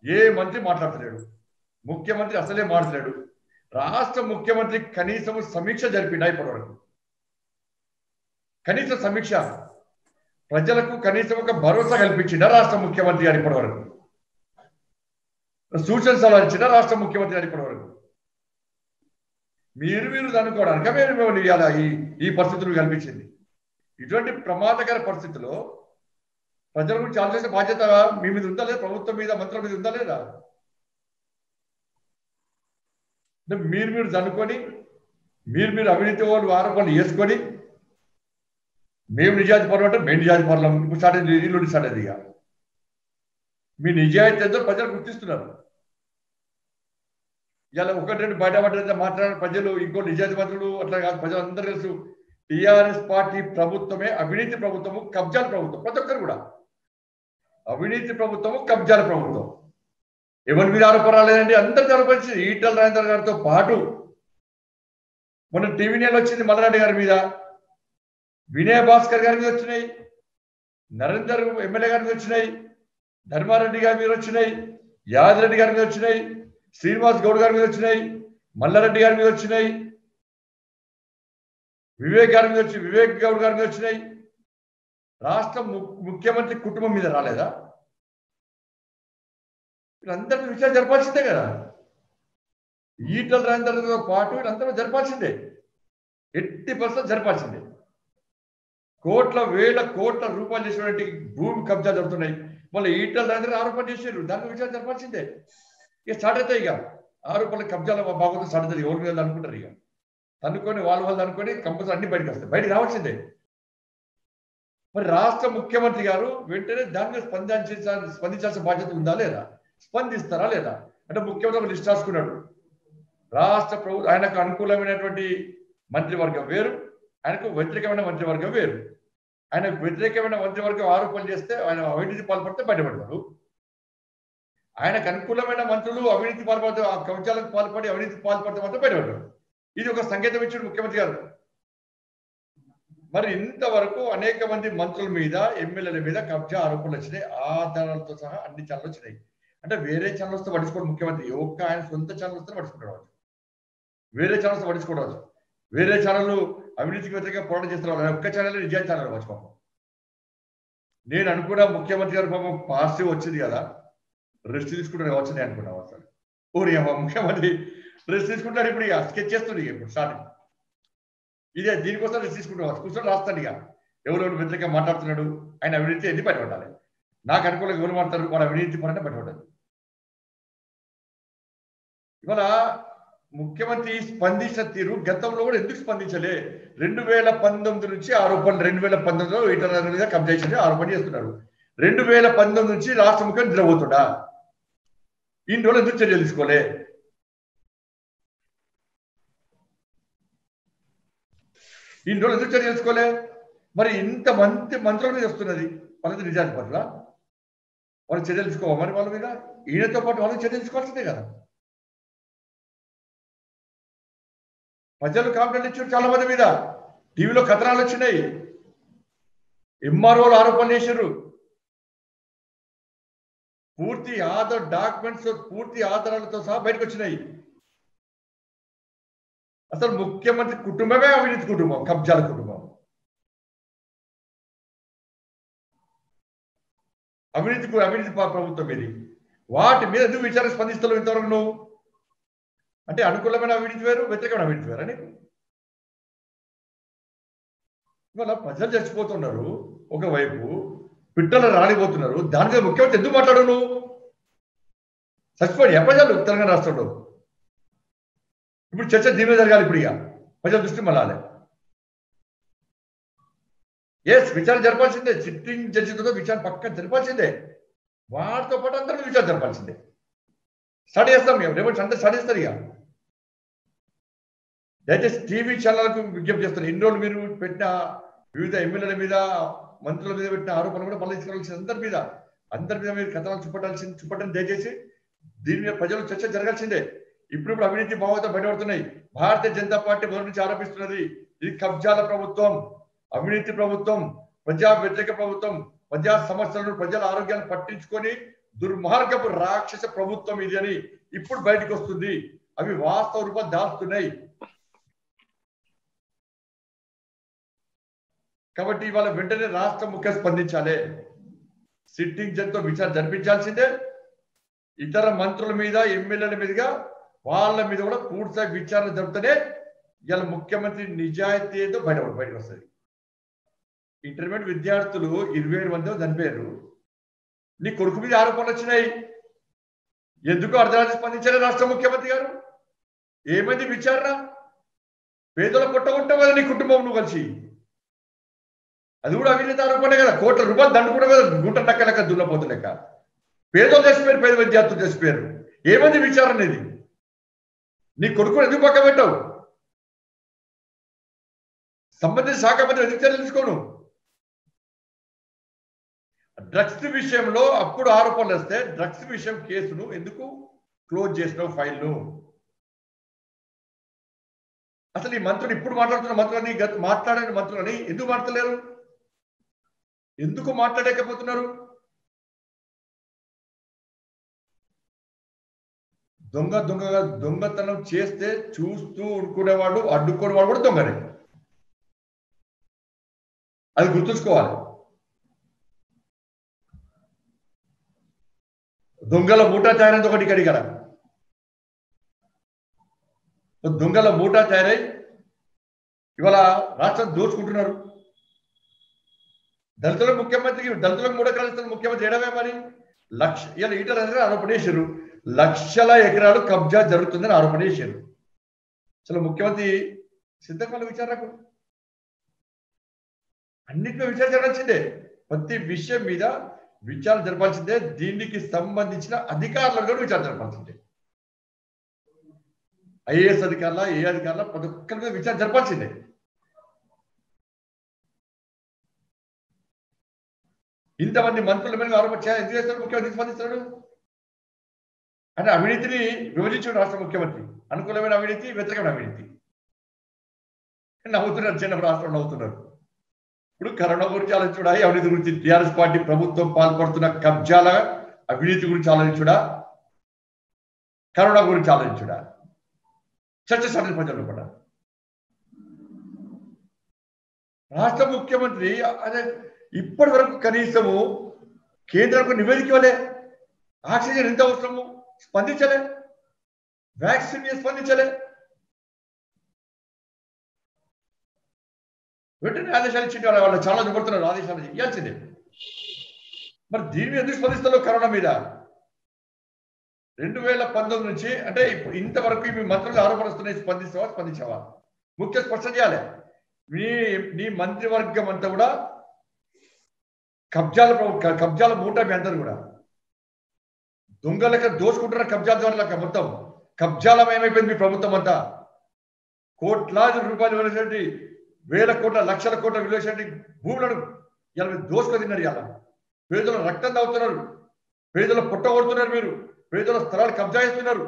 ఏ మంత్రి మాట్లాడతలేడు ముఖ్యమంత్రి అసలే మాట్లాడలేడు రాష్ట్ర ముఖ్యమంత్రి కనీసం సమీక్ష జరిపిండా ఇప్పటివరకు కనీస సమీక్ష ప్రజలకు కనీసం ఒక భరోసా కల్పించిందా రాష్ట్ర ముఖ్యమంత్రి గారు ఇప్పటివరకు సూచన సలహా ఇచ్చిందా రాష్ట్ర ముఖ్యమంత్రి గారు ఇప్పటివరకు మీరు మీరు అనుకోవడానికి మేము మేము ఇవాళ ఈ ఈ పరిస్థితులు కల్పించింది ఇటువంటి ప్రమాదకర పరిస్థితిలో ప్రజల గురించి ఆలోచించే బాధ్యత మీ మీద ఉందా లేదా ప్రభుత్వం మీద మంత్రుల మీద ఉందా లేదా అంటే మీరు మీరు చదువుకొని మీరు మీరు అవినీతి వాళ్ళు ఆరోపణలు చేసుకొని మేము నిజాయితీ పరులు అంటే మేము నిజాయితీ పరులం ఇప్పుడు స్టార్ట్ అయింది ఇల్లు స్టార్ట్ అయింది ఇక మీ నిజాయితీ ఎంతో ప్రజలు గుర్తిస్తున్నారు ఇలా ఒకటి రెండు బయట పడ్డ మాట్లాడిన ప్రజలు ఇంకో నిజాయితీ మంత్రులు అట్లా కాదు ప్రజలు అందరూ తెలుసు టిఆర్ఎస్ పార్టీ ప్రభుత్వమే అవినీతి ప్రభుత్వము కబ్జాల ప్రభుత్వం ప్రతి ఒక్కరు కూడా అవినీతి ప్రభుత్వము కబ్జాల ప్రభుత్వం ఎవరి మీద ఆరోపణలు లేదండి అందరికీ ఆరోపించింది ఈటల రాజేంద్ర గారితో పాటు మొన్న టీవీ నేలు వచ్చింది మల్లారెడ్డి గారి మీద వినయ్ భాస్కర్ గారి మీద వచ్చినాయి నరేందర్ ఎమ్మెల్యే గారి మీద వచ్చినాయి ధర్మారెడ్డి గారి మీద వచ్చినాయి యాదిరెడ్డి గారి మీద వచ్చినాయి శ్రీనివాస్ గౌడ్ గారి మీద వచ్చినాయి మల్లారెడ్డి గారి మీద వచ్చినాయి వివేక్ గారి మీద వచ్చి వివేక్ గౌడ్ గారి మీద వచ్చినాయి రాష్ట్ర ము- ముఖ్యమంత్రి కుటుంబం మీద రాలేదా వీళ్ళందరినీ విచారణ జరపాల్సిందే కదా ఈటల రాజేంద్రతో పాటు వీళ్ళందరూ జరపాల్సిందే ఎట్టి పర్సెంట్ జరపాల్సిందే కోట్ల వేల కోట్ల రూపాయలు చేసినటువంటి భూమి కబ్జా జరుగుతున్నాయి మళ్ళీ ఈటల రాజేంద్ర ఆరోపణ చేసారు దాని విచారణ జరపాల్సిందే ఇక స్టార్ట్ అవుతాయి ఇక ఆరోపణలు కబ్జాల బాగుంది స్టార్ట్ అవుతుంది ఎవరి మీద అనుకుంటారు ఇక అనుకొని వాళ్ళు వాళ్ళు అనుకొని కంపల్సరీ అన్ని బయటకు వస్తాయి బయటకు రావాల్సిందే మరి రాష్ట్ర ముఖ్యమంత్రి గారు వెంటనే దాని మీద స్పందించాల్సిన స్పందించాల్సిన బాధ్యత ఉందా లేదా స్పందిస్తారా లేదా అంటే ముఖ్యమంత్రి ఒక లిస్ట్ రాసుకున్నాడు రాష్ట్ర ప్రభు ఆయనకు అనుకూలమైనటువంటి మంత్రివర్గం వేరు ఆయనకు వ్యతిరేకమైన మంత్రివర్గం వేరు ఆయనకు వ్యతిరేకమైన మంత్రివర్గం ఆరోపణలు చేస్తే ఆయన అవినీతి పాల్పడితే బయటపడతాడు ఆయనకు అనుకూలమైన మంత్రులు అవినీతి పాల్పడితే ఆ కబ్జాలకు పాల్పడి అవినీతి పాల్పడితే మాత్రం బయటపడతాడు ఇది ఒక సంకేతం ఇచ్చాడు ముఖ్యమంత్రి గారు మరి ఇంతవరకు అనేక మంది మంత్రుల మీద ఎమ్మెల్యేల మీద కబ్జా ఆరోపణలు వచ్చినాయి ఆధారాలతో సహా అన్ని ఛానల్ వచ్చినాయి అంటే వేరే ఛానల్ వస్తే పట్టించుకోడు ముఖ్యమంత్రి ఒక్క ఆయన సొంత ఛానల్ వస్తే పట్టించుకుంటాడు వేరే ఛానల్స్ పట్టించుకోవడం వేరే ఛానల్ అవినీతికి వ్యతిరేకంగా పోరాటం చేస్తున్నారు ఆయన ఒక్క ఛానల్ నిజాయితీ ఛానల్ వచ్చి పాపం నేను అనుకున్నా ముఖ్యమంత్రి గారు పాపం పాజిటివ్ వచ్చింది కదా రెస్ట్ తీసుకుంటారు వచ్చింది అనుకున్నాం అసలు ఊరి అమ్మ ముఖ్యమంత్రి రెస్ట్ తీసుకుంటాడు ఇప్పుడు ఇక స్కెచ్ చేస్తుంది ఇక ఇప్పుడు స్టార్టింగ్ ఇదే దీనికోసం రెస్ట్ తీసుకుంటాం కూర్చొని రాస్తాడు ఇక ఎవరెవరు వ్యతిరేకంగా మాట్లాడుతున్నాడు ఆయన అవినీతి ఎన్ని బయటపడాలి నాకు అనుకూలంగా ఎవరు మాట్లాడతారు వాడు అవినీతి పరంగా బయటపడ్డాడు ఇవాళ ముఖ్యమంత్రి స్పందించిన తీరు గతంలో కూడా ఎందుకు స్పందించలే రెండు వేల పంతొమ్మిది నుంచి ఆరోపణలు రెండు వేల పంతొమ్మిదిలో ఈటల మీద కబ్జా చేసి ఆరోపణ చేస్తున్నారు రెండు వేల పంతొమ్మిది నుంచి రాష్ట్ర ముఖ్యమంత్రి నిద్రపోతుడా ఇన్ని రోజులు ఎందుకు చర్యలు తీసుకోలే ఇన్ని రోజులు ఎందుకు చర్యలు తీసుకోలే మరి ఇంత మంది మంత్రుల మీద వస్తున్నది వాళ్ళది నిజానికి పట్ల వాళ్ళు చర్యలు తీసుకోవాలి మరి వాళ్ళ మీద ఈయనతో పాటు వాళ్ళు చర్యలు తీసుకోవాల్సిందే కదా ప్రజలు కాంప్లైంట్ ఇచ్చారు చాలా మంది మీద టీవీలో కథనాలు వచ్చినాయి ఎంఆర్ఓలు ఆరోపణలు చేశారు పూర్తి ఆధార్ డాక్యుమెంట్స్ పూర్తి ఆధారాలతో సహా బయటకు వచ్చినాయి అసలు ముఖ్యమంత్రి కుటుంబమే అవినీతి కుటుంబం కబ్జాల కుటుంబం అవినీతి కు- అవినీతి ప- ప్రభుత్వం ఇది వాటి మీద ఎందుకు విచారణ స్పందిస్తావు ఇంతవరకు నువ్వు అంటే అనుకూలమైన అవినీతి వేరు వ్యతిరేకమైన అవినీతి వేరు అని ఇవాళ ప్రజలు చచ్చిపోతున్నారు ఒకవైపు పిట్టలు రాలిపోతున్నారు దాని మీద ముఖ్యమంత్రి ఎందుకు మాట్లాడు నువ్వు చచ్చిపోయి ప్రజలు తెలంగాణ రాష్ట్రంలో ఇప్పుడు చర్చ దీని మీద జరగాలి ఇప్పుడు ఇక ప్రజల దృష్టి మళ్ళాలి ఎస్ విచారణ జరపాల్సిందే సిట్టింగ్ జడ్జితో విచారణ పక్కన జరపాల్సిందే వాటితో పాటు అందరూ విచారణ జరపాల్సిందే స్టార్ట్ చేస్తాం మేము రేపు అంతా స్టార్ట్ చేస్తారు ఇక దయచేసి టీవీ ఛానళ్ళకు విజ్ఞప్తి చేస్తారు ఇన్ని రోజులు మీరు పెట్టిన వివిధ ఎమ్మెల్యేల మీద మంత్రుల మీద పెట్టిన ఆరోపణలు కూడా మళ్ళీ తీసుకురావాల్సింది అందరి మీద అందరి మీద మీరు కథనాలు చూపట్టాల్సింది చూపట్టండి దయచేసి దీని మీద ప్రజలు చర్చ జరగాల్సిందే ఇప్పుడు ఇప్పుడు అవినీతి భావంతో బయటపడుతున్నాయి భారతీయ జనతా పార్టీ మొదటి నుంచి ఆరోపిస్తున్నది ఇది కబ్జాల ప్రభుత్వం అవినీతి ప్రభుత్వం ప్రజా వ్యతిరేక ప్రభుత్వం ప్రజా సమస్యలను ప్రజల ఆరోగ్యాన్ని పట్టించుకొని దుర్మార్గపు రాక్షస ప్రభుత్వం ఇది అని ఇప్పుడు బయటకు వస్తుంది అవి వాస్తవ రూపం దాస్తున్నాయి కాబట్టి ఇవాళ వెంటనే రాష్ట్ర ముఖ్య స్పందించాలి సిట్టింగ్ జడ్తో విచారణ జరిపించాల్సిందే ఇతర మంత్రుల మీద ఎమ్మెల్యేల మీదుగా వాళ్ళ మీద కూడా పూర్తిగా విచారణ జరుపుతూనే ఇవాళ ముఖ్యమంత్రి నిజాయితీ ఏదో బయట బయటకు వస్తుంది ఇంటర్మీడియట్ విద్యార్థులు ఇరవై ఏడు మంది చనిపోయారు నీ కొడుకు మీద ఆరోపణలు వచ్చినాయి ఎందుకు అర్ధరాత్రి స్పందించారు రాష్ట్ర ముఖ్యమంత్రి గారు ఏమైంది విచారణ పేదల కొట్టగొట్టావు కదా నీ కుటుంబం నువ్వు కలిసి అది కూడా అవినీతి ఆరోపణ కదా కోట్ల రూపాయలు దండుకుంటావు కదా గుంట నక్క లెక్క దున్నపోతు లెక్క పేదలు చేసిపోయారు పేద విద్యార్థులు చేసిపోయారు ఏమైంది విచారణ ఇది నీ కొడుకుని ఎందుకు పక్క పెట్టావు సంబంధిత శాఖ మంత్రి ఎందుకు చర్యలు తీసుకోను డ్రగ్స్ విషయంలో అప్పుడు ఆరోపణలు వస్తే డ్రగ్స్ విషయం కేసును ఎందుకు క్లోజ్ చేసినావు ఫైల్ను అసలు ఈ మంత్రులు ఇప్పుడు మాట్లాడుతున్న మంత్రులని గత మాట్లాడిన మంత్రులని ఎందుకు మాట్లాడలేరు ఎందుకు మాట్లాడలేకపోతున్నారు దొంగ దొంగగా దొంగతనం చేస్తే చూస్తూ ఊరుకునేవాడు అడ్డుకునేవాడు కూడా దొంగనే అది గుర్తుంచుకోవాలి దొంగల మూటా తయారైంది ఒకటి ఇక్కడి కదా దొంగల మూటా తయారై ఇవాళ రాష్ట్రం దోచుకుంటున్నారు దళితుల ముఖ్యమంత్రికి దళితులకు మూడు ఎకరాలు ఇస్తున్న ముఖ్యమంత్రి ఏడవే మరి లక్ష ఇలా ఈటల ఆరోపణ చేశారు లక్షల ఎకరాలు కబ్జా జరుగుతుందని ఆరోపణ చేశారు అసలు ముఖ్యమంత్రి సిద్ధంగా విచారణకు అన్నింటిలో విచారణ జరగాల్సిందే ప్రతి విషయం మీద విచారణ జరపాల్సిందే దీనికి సంబంధించిన అధికారులను కూడా విచారణ జరపాల్సిందే ఐఏఎస్ అధికారుల ఏ అధికారుల ప్రతి ఒక్కరి మీద విచారణ జరపాల్సిందే ఇంతమంది మంత్రుల మీద ఆరోపణ చేయాలి ఎందుకు చేస్తాడు ముఖ్యమంత్రి స్పందిస్తాడు అంటే అవినీతిని విభజించాడు రాష్ట్ర ముఖ్యమంత్రి అనుకూలమైన అవినీతి వ్యతిరేకమైన అవినీతి నవ్వుతున్నారు చిన్న రాష్ట్రం నవ్వుతున్నారు ఇప్పుడు కరోనా గురించి ఆలోచించుడా ఈ అవినీతి గురించి టిఆర్ఎస్ పార్టీ ప్రభుత్వం పాల్పడుతున్న కబ్జాల అవినీతి గురించి ఆలోచించుడా కరోనా గురించి ఆలోచించుడా చర్చ సాధించిన ప్రజలు కూడా రాష్ట్ర ముఖ్యమంత్రి అదే ఇప్పటి వరకు కనీసము కేంద్రానికి నివేదిక ఇవ్వలే ఆక్సిజన్ ఎంత అవసరము స్పందించలే వ్యాక్సిన్ స్పందించలే వెంటనే ఆదేశాలు ఇచ్చింది వాళ్ళు చాలా చూపడుతున్నారు ఆదేశాలు ఇవ్వాల్సిందే మరి దీని మీద ఎందుకు స్పందిస్తారు కరోనా మీద రెండు వేల పంతొమ్మిది నుంచి అంటే ఇప్పుడు ఇంతవరకు మీ మంత్రులు ఆరోపణిస్తున్నాయి స్పందిస్తావా స్పందించావా ముఖ్య స్పష్టం చేయాలి మీ నీ మంత్రివర్గం అంతా కూడా కబ్జాల ప్ర- కబ్జాల మూట మీ అందరు కూడా దొంగలక దోచుకుంటున్న కబ్జాల ద్వారా మొత్తం కబ్జాలమయమైపోయింది మీ ప్రభుత్వం అంతా కోట్లాది రూపాయలు విలువైనటువంటి వేల కోట్ల లక్షల కోట్ల విలువైనటువంటి భూములను ఇలా మీరు దోసుకొని తిన్నారు ఇలా పేదల రక్తం తాగుతున్నారు పేదల పుట్ట కొడుతున్నారు మీరు పేదల స్థలాలు కబ్జా చేస్తున్నారు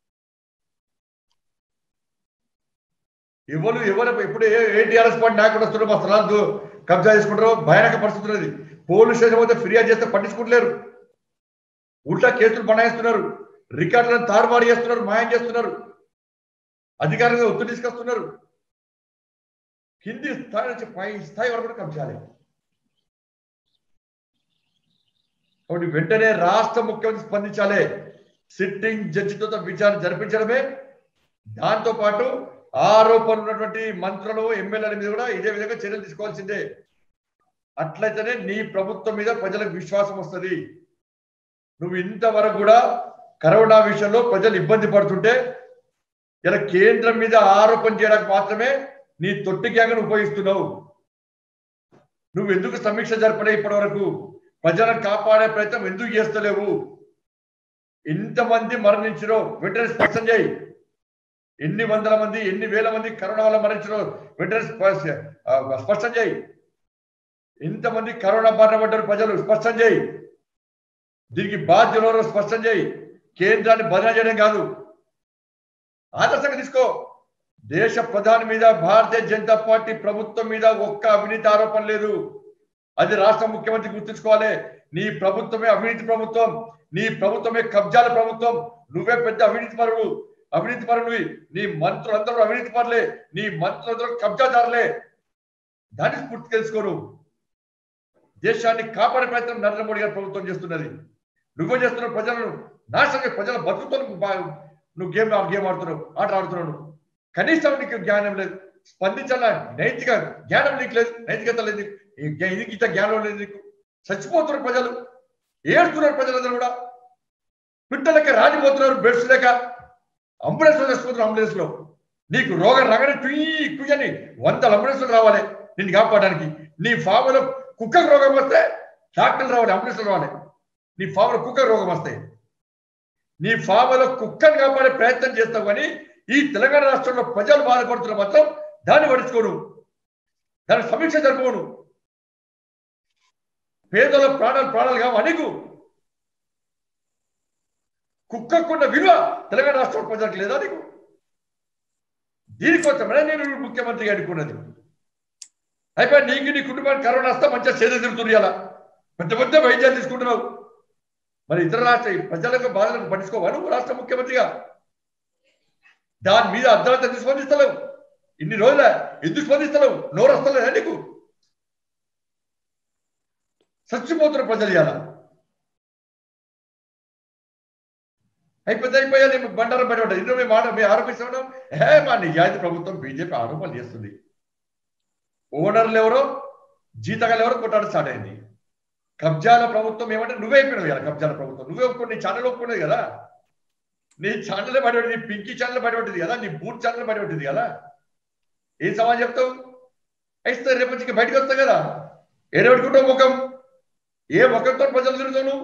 ఎవరు ఎవరు ఎప్పుడు ఏ- ఏ టీఆర్ఎస్ పార్టీ నాయకుడు వస్తున్నారో మా స్థలాలు దో- కబ్జా చేసుకుంటారో భయానక పరిస్థితులు అది పోలీస్ స్టేషన్ పోతే ఫిర్యాదు చేస్తే పట్టించుకుంటలేరు ఉల్టా కేసులు బనాయిస్తున్నారు రికార్డులను తారుమారు చేస్తున్నారు మాయం చేస్తున్నారు అధికారులుగా ఒత్తిడి తీసుకొస్తున్నారు కింది స్థాయి నుంచి పై స్థాయి వరకు కూడా కబ్జాలే కాబట్టి వెంటనే రాష్ట్ర ముఖ్యమంత్రి స్పందించాలి సిట్టింగ్ జడ్జితో విచారణ జరిపించడమే దాంతో పాటు ఆరోపణలు ఉన్నటువంటి మంత్రులు ఎమ్మెల్యేల మీద కూడా ఇదే విధంగా చర్యలు తీసుకోవాల్సిందే అట్లయితేనే నీ ప్రభుత్వం మీద ప్రజలకు విశ్వాసం వస్తుంది నువ్వు ఇంతవరకు కూడా కరోనా విషయంలో ప్రజలు ఇబ్బంది పడుతుంటే ఇలా కేంద్రం మీద ఆరోపణ చేయడానికి మాత్రమే నీ తొట్టి గ్యాంగ్ను ఉపయోగిస్తున్నావు నువ్వు ఎందుకు సమీక్ష జరపలే ఇప్పటి వరకు ప్రజలను కాపాడే ప్రయత్నం ఎందుకు చేస్తలేవు ఎంతమంది మరణించరో వెంటనే స్పష్టం చేయి ఎన్ని వందల మంది ఎన్ని వేల మంది కరోనా వల్ల మరణించరో వెంటనే స్ప- ఆ, స్పష్టం చేయి ఎంతమంది కరోనా బారిన పడ్డారు ప్రజలు స్పష్టం చేయి దీనికి బాధ్యులు ఎవరో స్పష్టం చేయి కేంద్రాన్ని బదిలీ చేయడం కాదు ఆదర్శంగా తీసుకో దేశ ప్రధాని మీద భారతీయ జనతా పార్టీ ప్రభుత్వం మీద ఒక్క అవినీతి ఆరోపణ లేదు అది రాష్ట్ర ముఖ్యమంత్రి గుర్తుంచుకోవాలి నీ ప్రభుత్వమే అవినీతి ప్రభుత్వం నీ ప్రభుత్వమే కబ్జాల ప్రభుత్వం నువ్వే పెద్ద అవినీతి పరుడు అవినీతి పరుడివి నీ మంత్రులందరూ అవినీతి పరులే నీ మంత్రులందరూ కబ్జాదారులే దాన్ని స్ఫూర్తి తెలుసుకోరు దేశాన్ని కాపాడే ప్రయత్నం నరేంద్ర మోడీ గారి ప్రభుత్వం చేస్తున్నది నువ్వే చేస్తున్నావు ప్రజలను నాశనం ప్రజల బతుకుతో నువ్వు గేమ్ గేమ్ ఆడుతున్నావు ఆట ఆడుతున్నావు నువ్వు. కనీసం నీకు జ్ఞానం లేదు స్పందించాల నైతిక జ్ఞానం నీకు లేదు నైతికత లేదు నీకు. ఈ జ్ఞా- ఇది ఇంత జ్ఞానం లేదు నీకు చచ్చిపోతున్నారు ప్రజలు ఏడుతున్నారు ప్రజలందరూ కూడా పిట్టలకి రాలిపోతున్నారు బెడ్స్ లేక అంబులెన్స్ చచ్చిపోతున్నారు అంబులెన్స్ లో నీకు రోగం రగని టుయ్యి టుయ్యని వందల అంబులెన్స్లు రావాలి నిన్ను కాపాడడానికి నీ ఫామ్లో కుక్కకు రోగం వస్తే డాక్టర్లు రావాలి అంబులెన్స్లు రావాలి నీ ఫామ్లో కుక్కకు రోగం వస్తే నీ ఫామ్లో కుక్కను కాపాడే ప్రయత్నం చేస్తావు కానీ ఈ తెలంగాణ రాష్ట్రంలో ప్రజలు బాధపడుతున్న మాత్రం దాన్ని పడుచుకోను దాని సమీక్ష జరుపుకోను పేదల ప్రాణాలు ప్రాణాలు కావు నీకు కుక్కకున్న విలువ తెలంగాణ రాష్ట్ర ప్రజలకు లేదా నీకు దీనికోసమే నేను ముఖ్యమంత్రిగా అనుకున్నది అయిపోయి నీకు నీ కుటుంబానికి కరోనా వస్తే మంచిగా చేద తిరుగుతుంది అలా పెద్ద పెద్ద వైద్యాలు తీసుకుంటున్నావు మరి ఇతర రాష్ట్ర ప్రజలకు బాధలకు పట్టించుకోవా నువ్వు రాష్ట్ర ముఖ్యమంత్రిగా దాని మీద అర్ధరాత్రి ఎందుకు స్పందిస్తలేవు ఇన్ని రోజుల ఎందుకు స్పందిస్తలేవు నోరు వస్తలేదా నీకు చచ్చిపోతున్న ప్రజలు ఇవాళ అయిపోతే అయిపోయా నేను బండారం బయట ఇందులో మేము ఆడ మేము ఆరోపిస్తున్నాం ఏ మా నిజాయితీ ప్రభుత్వం బీజేపీ ఆరోపణలు చేస్తుంది ఓనర్లు ఎవరో జీతగాలు ఎవరో కొట్టాడు స్టార్ట్ అయింది కబ్జాల ప్రభుత్వం ఏమంటే నువ్వే అయిపోయినావు కదా కబ్జాల ప్రభుత్వం నువ్వే ఒప్పుకుని నీ ఛానల్ ఒప్పుకునేది కదా నీ ఛానల్ బయటపడింది నీ పింకీ ఛానల్ బయటపడింది కదా నీ బూట్ ఛానల్ బయటపడింది కదా ఏం సమాజం చెప్తావు అయితే రేపు నుంచి బయటకు వస్తావు కదా ఏడబెట్టుకుంటావు ముఖం ఏ ముఖంతో ప్రజలు తిరుగుతావు నువ్వు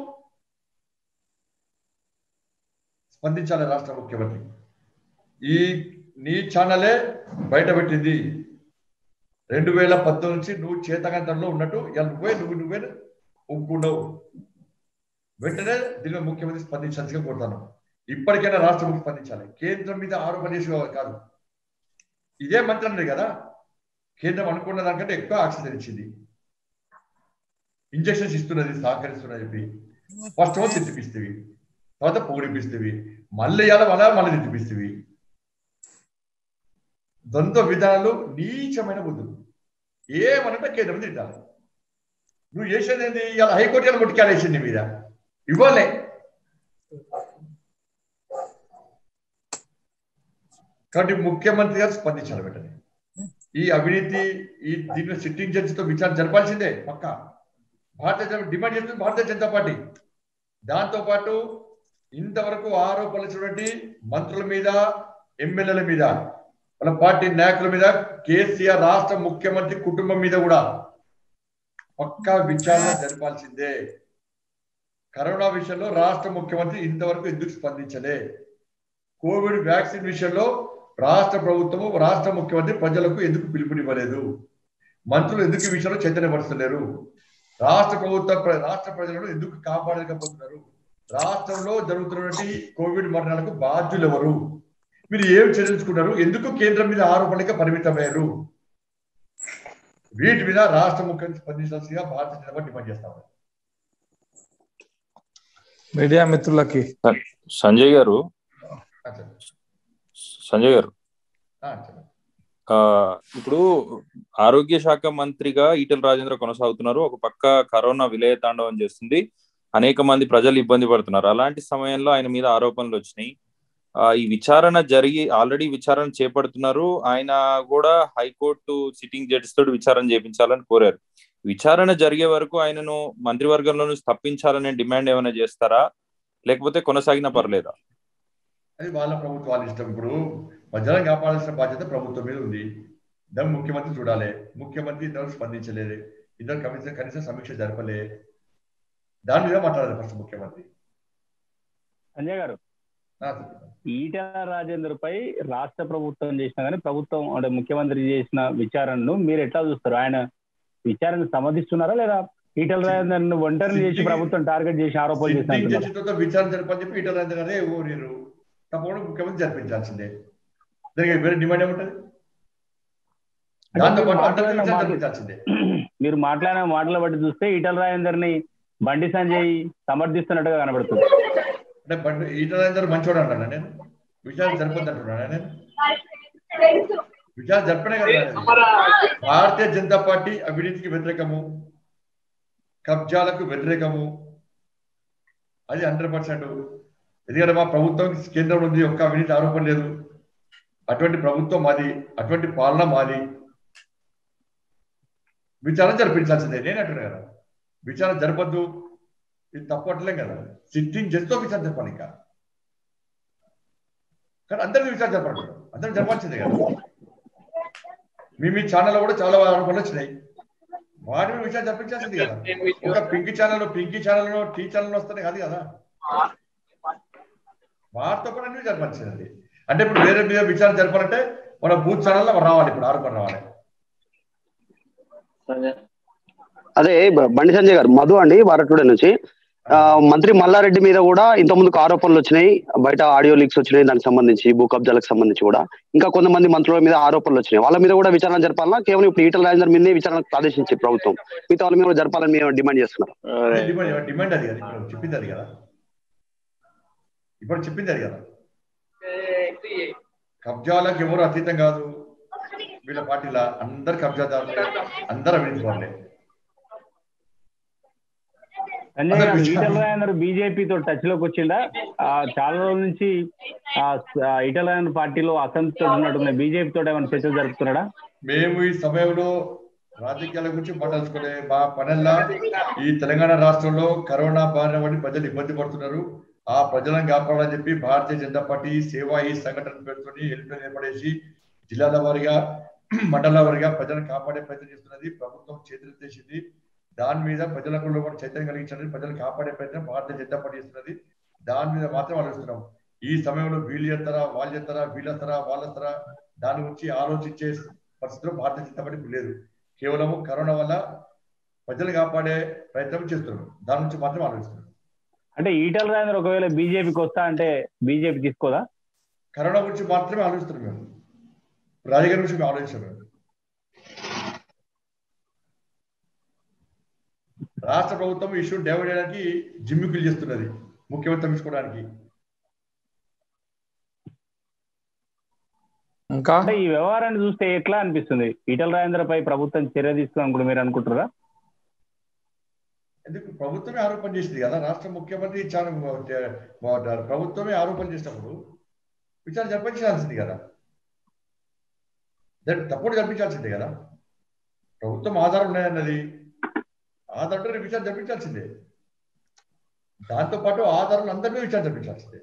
స్పందించాలి రాష్ట్ర ముఖ్యమంత్రి ఈ నీ ఛానలే బయటపెట్టింది రెండు వేల పద్దెనిమిది నుంచి నువ్వు చేతకంతంలో ఉన్నట్టు ఇలా నువ్వే నువ్వు నువ్వే ఒప్పుకున్నావు వెంటనే దీని మీద ముఖ్యమంత్రి స్పందించాల్సిగా కోరుతాను ఇప్పటికైనా రాష్ట్ర ముఖ్య స్పందించాలి కేంద్రం మీద ఆరోపణ చేసి కాదు ఇదే మంత్రి అన్నది కదా కేంద్రం అనుకున్న దానికంటే ఎక్కువ ఆక్సిజన్ ఇచ్చింది ఇంజక్షన్స్ ఇస్తున్నది సహకరిస్తున్నది చెప్పి ఫస్ట్ ఆఫ్ తిట్టిపిస్తేవి తర్వాత పొగిడిపిస్తేవి మళ్ళీ ఇలా మళ్ళా మళ్ళీ తిట్టిపిస్తేవి ద్వంద్వ విధానాలు నీచమైన బుద్ధులు ఏమనంటే కేంద్రం తిట్టాలి నువ్వు చేసేది ఏంది ఇలా హైకోర్టు ఇలా ముట్టికాలేసింది మీద ఇవ్వలే కాబట్టి ముఖ్యమంత్రి గారు స్పందించాలి వెంటనే ఈ అవినీతి ఈ దీనిలో సిట్టింగ్ జడ్జితో విచారణ జరపాల్సిందే పక్క భారతీయ జనతా డిమాండ్ చేస్తుంది భారతీయ జనతా పార్టీ దాంతో పాటు ఇంతవరకు ఆరోపణలు మంత్రుల మీద ఎమ్మెల్యేల మీద వాళ్ళ పార్టీ నాయకుల మీద కేసీఆర్ రాష్ట్ర ముఖ్యమంత్రి కుటుంబం మీద కూడా పక్కా విచారణ జరపాల్సిందే కరోనా విషయంలో రాష్ట్ర ముఖ్యమంత్రి ఇంతవరకు ఎందుకు స్పందించలే కోవిడ్ వ్యాక్సిన్ విషయంలో రాష్ట్ర ప్రభుత్వము రాష్ట్ర ముఖ్యమంత్రి ప్రజలకు ఎందుకు పిలుపునివ్వలేదు మంత్రులు ఎందుకు ఈ విషయంలో చైతన్యపరుస్తలేరు రాష్ట్ర ప్రభుత్వ ప్ర- రాష్ట్ర ప్రజలను ఎందుకు కాపాడలేకపోతున్నారు రాష్ట్రంలో జరుగుతున్నటువంటి కోవిడ్ మరణాలకు బాధ్యులు ఎవరు మీరు ఏం చర్చించుకున్నారు ఎందుకు కేంద్రం మీద ఆరోపణలుగా పరిమితమయ్యారు వీటి మీద రాష్ట్ర ముఖ్యమంత్రి స్పందించాల్సిందిగా భారతీయ జనతా పార్టీ డిమాండ్ చేస్తా ఉన్నారు మీడియా మిత్రులకి సంజయ్ గారు ఆ, చెప్పండి. సంజయ్ గారు ఆ, చెప్పండి. ఆ, ఇప్పుడు ఆరోగ్య శాఖ మంత్రిగా ఈటెల రాజేంద్ర కొనసాగుతున్నారు ఒక పక్క కరోనా విలయ తాండవం చేస్తుంది అనేక మంది ప్రజలు ఇబ్బంది పడుతున్నారు అలాంటి సమయంలో ఆయన మీద ఆరోపణలు వచ్చినాయి ఆ, ఈ విచారణ జరిగి ఆల్రెడీ విచారణ చేపడుతున్నారు ఆయన కూడా హైకోర్టు సిట్టింగ్ జడ్జి తోటి విచారణ చేపించాలని కోరారు విచారణ జరిగే వరకు ఆయనను మంత్రివర్గంలో నుంచి తప్పించాలనే డిమాండ్ ఏమైనా చేస్తారా లేకపోతే కొనసాగినా పర్లేదా అది వాళ్ళ ప్రభుత్వాలు ఇష్టం ఇప్పుడు ప్రజలను కాపాడాల్సిన బాధ్యత ప్రభుత్వం మీద ఉంది దాన్ని ముఖ్యమంత్రి చూడాలి ముఖ్యమంత్రి ఇంతవరకు స్పందించలేదు ఇద్దరు కనీసం కనీసం సమీక్ష జరపలే దాని మీద మాట్లాడాలి ఫస్ట్ ముఖ్యమంత్రి సంజయ్ గారు ఆ, చెప్పండి. ఈటెల రాజేందర్ పై రాష్ట్ర ప్రభుత్వం చేసిన కానీ ప్రభుత్వం అంటే ముఖ్యమంత్రి చేసిన విచారణను మీరు ఎట్లా చూస్తారు ఆయన విచారణ సమర్థిస్తున్నారా లేదా ఈటెల రాజేందర్ ఒంటరిని చేసి ప్రభుత్వం టార్గెట్ చేసి ఆరోపణలు సిట్టింగ్ చేసిన జడ్జితో విచారణ జరపని చెప్పి ఈటల రాజేంద్ర గారే ఊరిరు తప్పకుండా ముఖ్యమంత్రి జరిపించాల్సిందే దానికి వేరే డిమాండ్ ఏముంటది దాంతో పాటు అంతర్గత విచారణ జరిపించాల్సిందే మీరు మాట్లాడిన మాటల బట్టి చూస్తే ఈటెల రాజేందర్ ని బండి సంజయ్ సమర్థిస్తున్నట్టుగా కనబడుతుంది అంటే బండి ఈటల రాజేందర్ మంచోడు అంటాను నేను విచారణ జరపద్దు అంటున్నాను నేను విచారణ జరపనే కదా నేను. భారతీయ జనతా పార్టీ అవినీతికి వ్యతిరేకము కబ్జాలకు వ్యతిరేకము అది హండ్రెడ్ పర్సెంట్ ఎందుకంటే మా ప్రభుత్వం కేంద్రంలో ఉంది ఒక్క అవినీతి ఆరోపణ లేదు అటువంటి ప్రభుత్వం మాది అటువంటి పాలన మాది విచారణ జరిపించాల్సిందే నేను అంటున్నా కదా విచారణ జరపద్దు ఇది తప్పట్లేం కదా సిట్టింగ్ జడ్జితో విచారణ జరపాలి ఇంకా కానీ అందరికీ విచారణ జరపాలి అందరూ జరపాల్సిందే కదా మీ మీ ఛానల్లో కూడా చాలా ఆరోపణలు వచ్చినాయి వాటి మీద విషయాలు జరిపించాల్సింది కదా ఒక pink channel pinky channel T channel వస్తున్నాయి కాదు కదా వారితో కూడా అన్ని జరపాల్సింది అంటే ఇప్పుడు వేరే మీద విచారణ జరపాలంటే మన బూత్ ఛానల్లో రావాలి ఇప్పుడు ఆరోపణ రావాలి అదే బ- బండి సంజయ్ గారు మధు అండి వారటుడే నుంచి ఆ, మంత్రి మల్లారెడ్డి మీద కూడా ఇంత ముందుకు ఆరోపణలు వచ్చినాయి బయట ఆడియో లీక్స్ వచ్చినాయి దానికి సంబంధించి భూ కబ్జాలకు సంబంధించి కూడా ఇంకా కొంతమంది మంత్రుల మీద ఆరోపణలు వచ్చినాయి వాళ్ళ మీద కూడా విచారణ జరపాలన్నా కేవలం ఇప్పుడు ఈటల రాజేందర్ మీదే విచారణకు ఆదేశించి ప్రభుత్వం మిగతా వాళ్ళ మీద కూడా జరపాలని మేము డిమాండ్ చేస్తున్నారు డిమాండ్ డిమాండ్ అది కదా ఇప్పుడు చెప్పింది అది కదా ఇప్పుడు చెప్పింది అది కదా కబ్జాలకు ఎవరు అతీతం కాదు వీళ్ళ పార్టీల అందరు కబ్జాదారులే అందరు అవినీతి వాళ్ళే సంజయ్ గారు అదే ఈటల రాజేందర్ బీజేపీతో టచ్ లోకి వచ్చిండా ఆ, చాలా రోజుల నుంచి ఆ, ఆ, ఈటల రాజేందర్ పార్టీలో అసంతృప్తి ఉన్నట్టున్నాయి బీజేపీ తోటి ఏమైనా చర్చలు జరుపుతున్నాడా మేము ఈ సమయంలో రాజకీయాల గురించి మాట్లాడుకునే మా పనల్లా ఈ తెలంగాణ రాష్ట్రంలో కరోనా బారిన పడి ప్రజలు ఇబ్బంది పడుతున్నారు ఆ ప్రజలను కాపాడాలని చెప్పి భారతీయ జనతా పార్టీ సేవా ఈ సంఘటన పెట్టుకుని హెల్ప్ ఏర్పడేసి జిల్లాల వారిగా మండల వారిగా ప్రజలను కాపాడే ప్రయత్నం చేస్తున్నది ప్రభుత్వం చేతులెత్తేసింది దాని మీద ప్రజలకు కూడా చైతన్యం కలిగించడానికి ప్రజలు కాపాడే ప్రయత్నం భారతీయ జనతా పార్టీ చేస్తున్నది దాని మీద మాత్రం ఆలోచిస్తున్నాం ఈ సమయంలో వీళ్ళు చేస్తారా వాళ్ళు చేస్తారా వీళ్ళు వస్తారా వాళ్ళు వస్తారా దాని గురించి ఆలోచించే పరిస్థితిలో భారతీయ జనతా పార్టీ ఇప్పుడు లేదు కేవలము కరోనా వల్ల ప్రజలు కాపాడే ప్రయత్నం చేస్తున్నాం దాని నుంచి మాత్రం ఆలోచిస్తున్నాం అంటే ఈటల రాజేందర్ ఒకవేళ బీజేపీకి వస్తా అంటే బీజేపీ తీసుకోదా కరోనా గురించి మాత్రమే ఆలోచిస్తున్నాం మేము రాజకీయ గురించి మేము ఆలోచించాం మేము రాష్ట్ర ప్రభుత్వం ఇష్యూ డైవర్ట్ చేయడానికి జిమ్మికులు చేస్తున్నది ముఖ్యమంత్రి తప్పించుకోవడానికి ఇంకా అంటే ఈ వ్యవహారాన్ని చూస్తే ఎట్లా అనిపిస్తుంది ఈటల రాజేందర్ పై ప్రభుత్వం చర్య తీసుకుందాం కూడా మీరు అనుకుంటారా ఎందుకు ప్రభుత్వమే ఆరోపణ చేసింది కదా రాష్ట్ర ముఖ్యమంత్రి చాలా ప్రభుత్వమే ఆరోపణ చేసినప్పుడు విచారణ జరిపించాల్సింది కదా దాన్ని తప్పుడు జరిపించాల్సిందే కదా ప్రభుత్వం ఆధారం ఉన్నాయన్నది ఆధారం ఉంటే విచారణ జరిపించాల్సిందే దాంతో పాటు ఆధారాలు అందరినీ విచారణ జరిపించాల్సిందే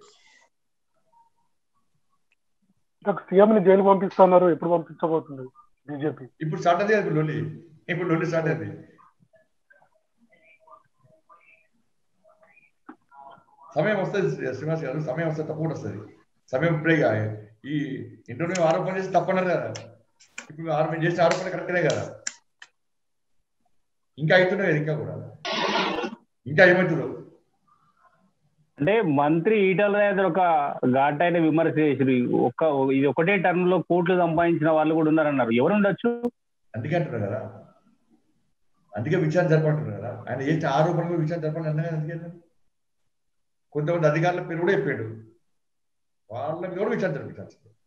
సీఎం ని జైలు పంపిస్తున్నారు ఎప్పుడు పంపించబోతుంది బీజేపీ ఇప్పుడు స్టార్ట్ అయింది కదా ఇప్పుడు లొల్లి ఇప్పుడు లొల్లి స్టార్ట్ అయింది సమయం వస్తుంది శ్రీనివాస్ గారు సమయం వస్తే తప్పకుండా వస్తుంది సమయం ఇప్పుడే కాదు. ఈ ఇంట్లో మేము ఆరోపణ చేసి తప్పన్నారు కదా ఇప్పుడు మేము ఆరోపణ చేసిన ఆరోపణ కరెక్టే కదా ఇంకా అవుతున్నాయి కదా ఇంకా కూడా ఇంకా ఏమవుతుందో అంటే మంత్రి ఈటల రాజేందర్ ఒక ఘాటైన విమర్శ చేసారు ఒక్క ఇది ఒకటే టర్మ్ లో కోట్లు సంపాదించిన వాళ్ళు కూడా ఉన్నారన్నారు ఎవరు ఉండొచ్చు అందుకే అంటున్నారు కదా అందుకే విచారణ జరపంటున్నారు కదా ఆయన చేసిన ఆరోపణ మీద విచారణ జరపండి అన్నా కదా అందుకే అన్నారు. కొంతమంది అధికారుల పేరు కూడా చెప్పాడు వాళ్ళ మీద కూడా విచారణ జరిపించాల్సింది